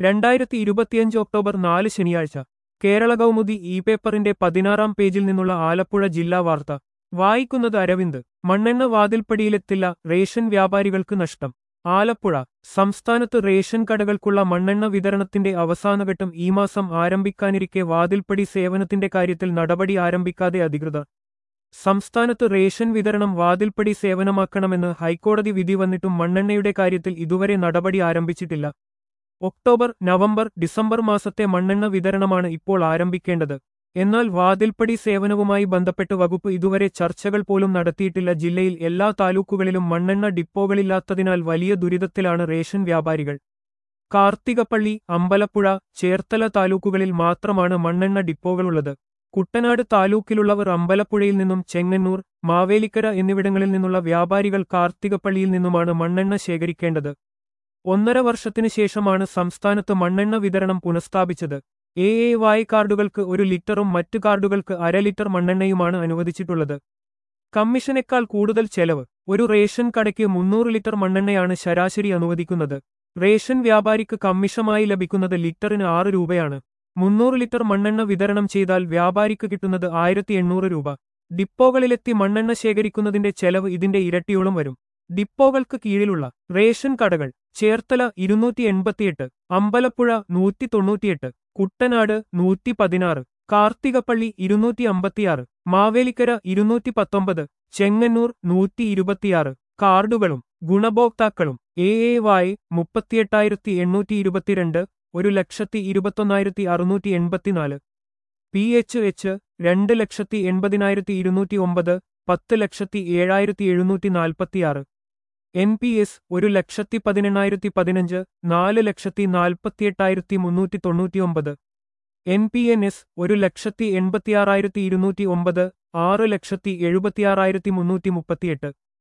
രണ്ടായിരത്തി ഇരുപത്തിയഞ്ച് ഒക്ടോബർ നാല് ശനിയാഴ്ച കേരള കൗമുദി ഇ പേപ്പറിന്റെ പതിനാറാം പേജിൽ നിന്നുള്ള ആലപ്പുഴ ജില്ലാ വാർത്ത വായിക്കുന്നത് അരവിന്ദ് മണ്ണെണ്ണ വാതിൽപ്പടിയിലെത്തില്ല റേഷൻ വ്യാപാരികൾക്ക് നഷ്ടം ആലപ്പുഴ സംസ്ഥാനത്ത് റേഷൻ കടകൾക്കുള്ള മണ്ണെണ്ണ വിതരണത്തിന്റെ അവസാനഘട്ടം ഈ മാസം ആരംഭിക്കാനിരിക്കെ വാതിൽപ്പടി സേവനത്തിന്റെ കാര്യത്തിൽ നടപടി ആരംഭിക്കാതെ അധികൃതർ സംസ്ഥാനത്ത് റേഷൻ വിതരണം വാതിൽപ്പടി സേവനമാക്കണമെന്ന് ഹൈക്കോടതി വിധി വന്നിട്ടും മണ്ണെണ്ണയുടെ കാര്യത്തിൽ ഇതുവരെ നടപടി ആരംഭിച്ചിട്ടില്ല ഒക്ടോബർ നവംബർ ഡിസംബർ മാസത്തെ മണ്ണെണ്ണ വിതരണമാണ് ഇപ്പോൾ ആരംഭിക്കേണ്ടത് എന്നാൽ വാതിൽപ്പടി സേവനവുമായി ബന്ധപ്പെട്ട് വകുപ്പ് ഇതുവരെ ചർച്ചകൾ പോലും നടത്തിയിട്ടില്ല ജില്ലയിൽ എല്ലാ താലൂക്കുകളിലും മണ്ണെണ്ണ ഡിപ്പോകളില്ലാത്തതിനാൽ വലിയ ദുരിതത്തിലാണ് റേഷൻ വ്യാപാരികൾ കാർത്തികപ്പള്ളി അമ്പലപ്പുഴ ചേർത്തല താലൂക്കുകളിൽ മാത്രമാണ് മണ്ണെണ്ണ ഡിപ്പോകളുള്ളത് കുട്ടനാട് താലൂക്കിലുള്ളവർ അമ്പലപ്പുഴയിൽ നിന്നും ചെങ്ങന്നൂർ മാവേലിക്കര എന്നിവിടങ്ങളിൽ നിന്നുള്ള വ്യാപാരികൾ കാർത്തികപ്പള്ളിയിൽ നിന്നുമാണ് മണ്ണെണ്ണ ശേഖരിക്കേണ്ടത് ഒന്നര വർഷത്തിനു ശേഷമാണ് സംസ്ഥാനത്ത് മണ്ണെണ്ണ വിതരണം പുനഃസ്ഥാപിച്ചത് എ എ വായ് കാർഡുകൾക്ക് ഒരു ലിറ്ററും മറ്റു കാർഡുകൾക്ക് അര ലിറ്റർ മണ്ണെണ്ണയുമാണ് അനുവദിച്ചിട്ടുള്ളത് കമ്മീഷനേക്കാൾ കൂടുതൽ ചെലവ് ഒരു റേഷൻ കടയ്ക്ക് മുന്നൂറ് ലിറ്റർ മണ്ണെണ്ണയാണ് ശരാശരി അനുവദിക്കുന്നത് റേഷൻ വ്യാപാരിക്ക് കമ്മീഷമായി ലഭിക്കുന്നത് ലിറ്ററിന് ആറ് രൂപയാണ് മുന്നൂറ് ലിറ്റർ മണ്ണെണ്ണ വിതരണം ചെയ്താൽ വ്യാപാരിക്ക് കിട്ടുന്നത് ആയിരത്തി എണ്ണൂറ് രൂപ ഡിപ്പോകളിലെത്തി മണ്ണെണ്ണ ശേഖരിക്കുന്നതിന്റെ ചെലവ് ഇതിന്റെ ഇരട്ടിയോളം വരും ഡിപ്പോകൾക്ക് കീഴിലുള്ള റേഷൻ കടകൾ ചേർത്തല ഇരുന്നൂറ്റി എൺപത്തിയെട്ട് അമ്പലപ്പുഴ നൂറ്റി തൊണ്ണൂറ്റിയെട്ട് കുട്ടനാട് നൂറ്റി പതിനാറ് കാർത്തികപ്പള്ളി ഇരുന്നൂറ്റി അമ്പത്തിയാറ് മാവേലിക്കര ഇരുന്നൂറ്റി പത്തൊമ്പത് ചെങ്ങന്നൂർ നൂറ്റി ഇരുപത്തിയാറ് കാർഡുകളും ഗുണഭോക്താക്കളും എ എ വായ് മുപ്പത്തിയെട്ടായിരത്തി എണ്ണൂറ്റി ഇരുപത്തിരണ്ട് ഒരു ലക്ഷത്തി ഇരുപത്തൊന്നായിരത്തി അറുന്നൂറ്റി എൺപത്തിനാല് പി എച്ച് എച്ച് രണ്ട് ലക്ഷത്തി എൺപതിനായിരത്തി ഇരുന്നൂറ്റി ഒമ്പത് പത്ത് ലക്ഷത്തി ഏഴായിരത്തി എഴുന്നൂറ്റി നാൽപ്പത്തിയാറ് എൻ പി എസ് ഒരു ലക്ഷത്തി പതിനെണ്ണായിരത്തി പതിനഞ്ച് നാല് ലക്ഷത്തി നാൽപ്പത്തിയെട്ടായിരത്തി മുന്നൂറ്റി തൊണ്ണൂറ്റിയൊമ്പത് എൻ പി എൻ എസ് ഒരു ലക്ഷത്തി എൺപത്തിയാറായിരത്തി ഇരുന്നൂറ്റി ഒമ്പത് ആറ് ലക്ഷത്തി എഴുപത്തിയാറായിരത്തി മുന്നൂറ്റി മുപ്പത്തിയെട്ട്